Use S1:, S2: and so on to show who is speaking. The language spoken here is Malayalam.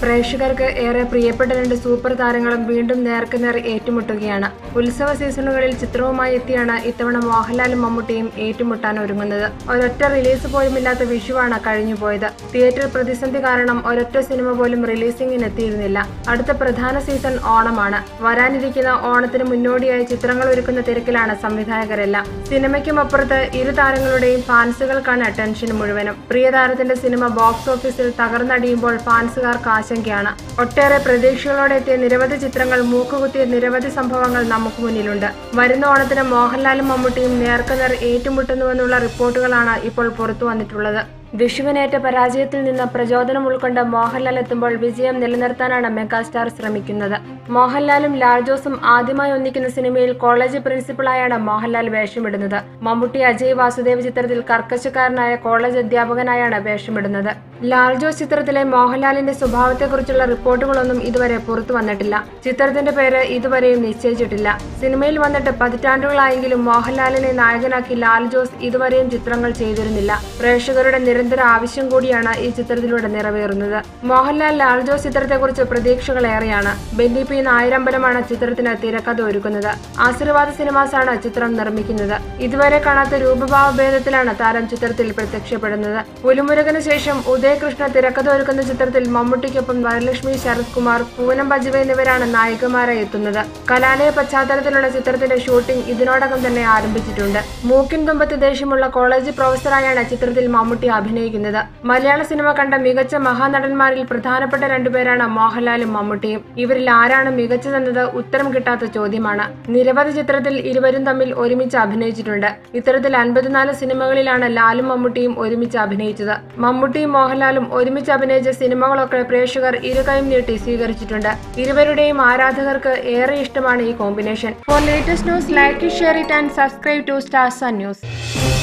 S1: പ്രേക്ഷകർക്ക് ഏറെ പ്രിയപ്പെട്ട രണ്ട് സൂപ്പർ താരങ്ങളും വീണ്ടും നേർക്കുനേർ ഏറ്റുമുട്ടുകയാണ് ഉത്സവ സീസണുകളിൽ ചിത്രവുമായി എത്തിയാണ് ഇത്തവണ മോഹൻലാലും മമ്മൂട്ടിയും ഏറ്റുമുട്ടാൻ ഒരുങ്ങുന്നത് ഒരൊറ്റ റിലീസ് പോലുമില്ലാത്ത വിഷുവാണ് കഴിഞ്ഞുപോയത് തിയേറ്റർ പ്രതിസന്ധി കാരണം ഒരൊറ്റ സിനിമ പോലും റിലീസിംഗിന് എത്തിയിരുന്നില്ല അടുത്ത പ്രധാന സീസൺ ഓണമാണ് വരാനിരിക്കുന്ന ഓണത്തിന് മുന്നോടിയായി ചിത്രങ്ങൾ ഒരുക്കുന്ന തിരക്കിലാണ് സംവിധായകരെല്ലാം സിനിമയ്ക്കും അപ്പുറത്ത് ഇരു താരങ്ങളുടെയും ഫാൻസുകൾക്കാണ് ടെൻഷൻ മുഴുവനും പ്രിയ താരത്തിന്റെ സിനിമ ബോക്സ് ഓഫീസിൽ തകർന്നടിയുമ്പോൾ ഫാൻസുകാർക്ക് ആശങ്കയാണ് ഒട്ടേറെ പ്രതീക്ഷകളോടെ എത്തിയ നിരവധി ചിത്രങ്ങൾ മൂക്കുകുത്തിയ നിരവധി സംഭവങ്ങൾ നമുക്ക് മുന്നിലുണ്ട് വരുന്ന ഓണത്തിന് മോഹൻലാലും മമ്മൂട്ടിയും നേർക്കുനേർ ഏറ്റുമുട്ടുന്നുവെന്നുള്ള റിപ്പോർട്ടുകളാണ് ഇപ്പോൾ പുറത്തു വന്നിട്ടുള്ളത് വിഷുവിനേറ്റ പരാജയത്തിൽ നിന്ന് പ്രചോദനം ഉൾക്കൊണ്ട് മോഹൻലാൽ എത്തുമ്പോൾ വിജയം നിലനിർത്താനാണ് മെഗാസ്റ്റാർ ശ്രമിക്കുന്നത് മോഹൻലാലും ലാൽ ജോസും ആദ്യമായി ഒന്നിക്കുന്ന സിനിമയിൽ കോളേജ് പ്രിൻസിപ്പളായാണ് മോഹൻലാൽ വേഷമിടുന്നത് മമ്മൂട്ടി അജയ് വാസുദേവ് ചിത്രത്തിൽ കർക്കശക്കാരനായ കോളേജ് അധ്യാപകനായാണ് വേഷമിടുന്നത് ലാൽ ജോസ് ചിത്രത്തിലെ മോഹൻലാലിന്റെ സ്വഭാവത്തെക്കുറിച്ചുള്ള റിപ്പോർട്ടുകളൊന്നും ഇതുവരെ പുറത്തു വന്നിട്ടില്ല ചിത്രത്തിന്റെ പേര് ഇതുവരെയും നിശ്ചയിച്ചിട്ടില്ല സിനിമയിൽ വന്നിട്ട് പതിറ്റാണ്ടുകളായെങ്കിലും മോഹൻലാലിനെ നായകനാക്കി ലാൽ ജോസ് ഇതുവരെയും ചിത്രങ്ങൾ ചെയ്തിരുന്നില്ല പ്രേക്ഷകരുടെ നിരന്തര ആവശ്യം കൂടിയാണ് ഈ ചിത്രത്തിലൂടെ നിറവേറുന്നത് മോഹൻലാൽ ലാൽ ജോസ് ചിത്രത്തെക്കുറിച്ച് പ്രതീക്ഷകളേറെയാണ് ബെന്നി പി നായരമ്പലമാണ് ചിത്രത്തിന് തിരക്കഥ ഒരുക്കുന്നത് ആശീർവാദ സിനിമാസാണ് ചിത്രം നിർമ്മിക്കുന്നത് ഇതുവരെ കാണാത്ത രൂപഭാവ ഭേദത്തിലാണ് താരം ചിത്രത്തിൽ പ്രത്യക്ഷപ്പെടുന്നത് പുലിമുരുകന് ശേഷം ഉദയകൃഷ്ണ തിരക്കഥ ഒരുക്കുന്ന ചിത്രത്തിൽ മമ്മൂട്ടിക്കൊപ്പം വരലക്ഷ്മി ശരത് കുമാർ പൂനം ബജ്വ എന്നിവരാണ് നായികമാരായി എത്തുന്നത് കലാലയ പശ്ചാത്തലത്തിലുള്ള ചിത്രത്തിന്റെ ഷൂട്ടിംഗ് ഇതിനോടകം തന്നെ ആരംഭിച്ചിട്ടുണ്ട് മൂക്കിൻ തുമ്പത്ത് ദേഷ്യമുള്ള കോളേജ് പ്രൊഫസറായാണ് ചിത്രത്തിൽ മമ്മൂട്ടി അഭിനയിക്കുന്നത് മലയാള സിനിമ കണ്ട മികച്ച മഹാനടന്മാരിൽ പ്രധാനപ്പെട്ട രണ്ടുപേരാണ് മോഹൻലാലും മമ്മൂട്ടിയും ഇവരിൽ ആരാണ് മികച്ചതെന്നത് ഉത്തരം കിട്ടാത്ത ചോദ്യമാണ് നിരവധി ചിത്രത്തിൽ ഇരുവരും തമ്മിൽ ഒരുമിച്ച് അഭിനയിച്ചിട്ടുണ്ട് ഇത്തരത്തിൽ അൻപത്തിനാല് സിനിമകളിലാണ് ലാലും മമ്മൂട്ടിയും ഒരുമിച്ച് അഭിനയിച്ചത് മമ്മൂട്ടിയും മോഹൻലാലും ഒരുമിച്ച് അഭിനയിച്ച സിനിമകളൊക്കെ പ്രേക്ഷകർ ഇരുകൈയും നീട്ടി സ്വീകരിച്ചിട്ടുണ്ട് ഇരുവരുടെയും ആരാധകർക്ക് ഏറെ ഇഷ്ടമാണ് ഈ combination for latest news like share it and subscribe to stars news